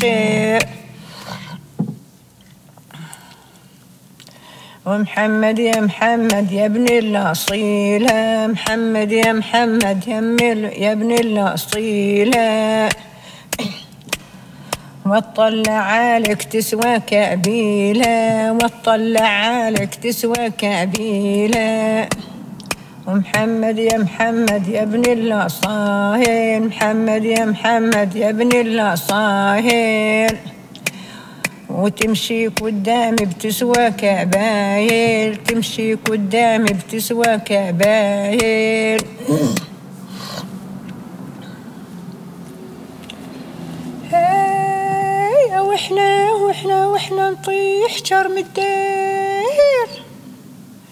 خير ومحمد يا محمد يا ابن الأصيلة محمد يا محمد يا, يا ابن الأصيلة واطلع عليك تسوى كبيلة واطلع عليك تسوى كبيلة ومحمد يا محمد يا ابن الأصاهر محمد يا محمد يا ابن الأصاهر وتمشي قدامي بتسوى كباير تمشي قدامي بتسوى كباير واحنا واحنا واحنا نطيح جرم الدير